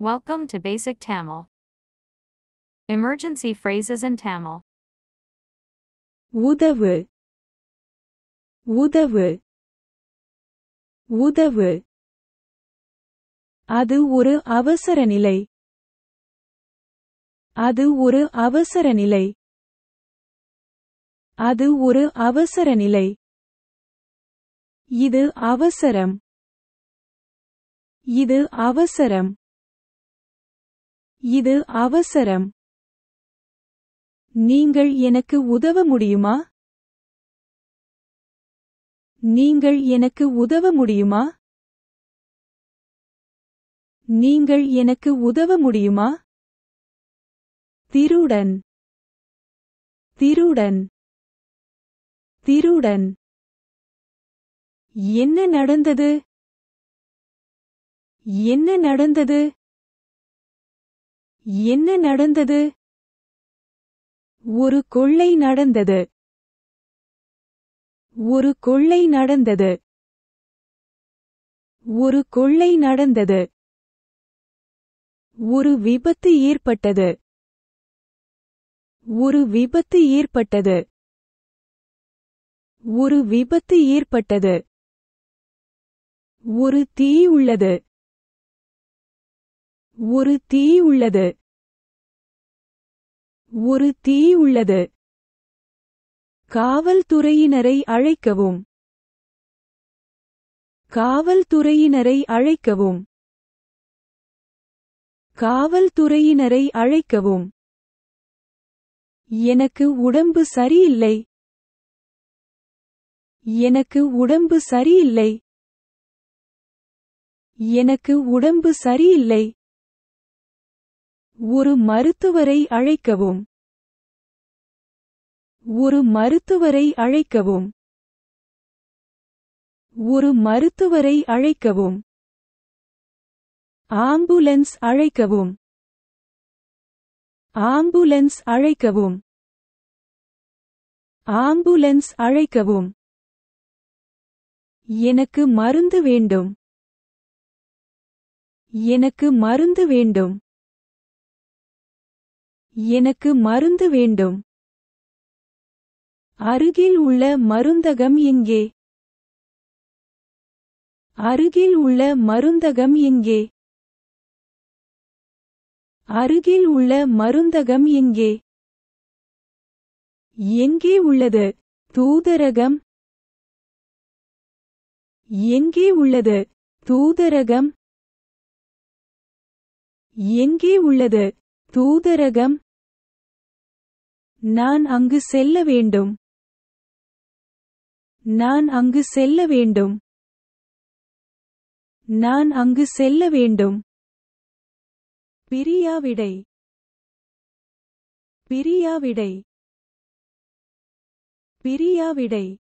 Welcome to Basic Tamil. Emergency phrases in Tamil. உதவு உதவு உதவு அது ஒரு அவசர நிலை அது ஒரு அவசர நிலை அது ஒரு அவசர நிலை இது அவசரம் இது அவசரம் இது அவசரம் நீங்கள் எனக்கு உதவ முடியுமா நீங்கள் எனக்கு உதவ முடியுமா நீங்கள் எனக்கு உதவ முடியுமா திருடன் திருடன் திருடன் என்ன நடந்தது என்ன நடந்தது என்ன நடந்தது ஒரு கொள்ளை நடந்தது ஒரு கொள்ளை நடந்தது ஒரு கொள்ளை நடந்தது ஒரு விபத்து ஏற்பட்டது ஒரு விபத்து ஏற்பட்டது ஒரு விபத்து ஏற்பட்டது ஒரு தீ உள்ளது ஒரு தீ உள்ளது ஒரு தீ உள்ளது காவல்துறையினரை அழைக்கவும் காவல்துறையினரை அழைக்கவும் காவல்துறையினரை அழைக்கவும் எனக்கு உடம்பு சரியில்லை எனக்கு உடம்பு சரியில்லை எனக்கு உடம்பு சரியில்லை ஒரு மருத்துவரை அழைக்கவும் ஒரு மருத்துவரை அழைக்கவும் ஒரு மருத்துவரை அழைக்கவும் ஆம்புலன்ஸ் அழைக்கவும் ஆம்புலன்ஸ் அழைக்கவும் ஆம்புலன்ஸ் அழைக்கவும் எனக்கு மருந்து வேண்டும் எனக்கு மருந்து வேண்டும் எனக்கு மருந்து வேண்டும் அருகில் உள்ள மருந்தகம் எங்கே அருகில் உள்ள மருந்தகம் எங்கே அருகில் உள்ள மருந்தகம் எங்கே எங்கே உள்ளது தூதரகம் எங்கே உள்ளது தூதரகம் எங்கே உள்ளது தூதரகம் நான் அங்கு செல்ல வேண்டும் நான் அங்கு செல்ல வேண்டும் நான் அங்கு செல்ல வேண்டும் பிரியாவிடை பிரியாவிடை பிரியாவிடை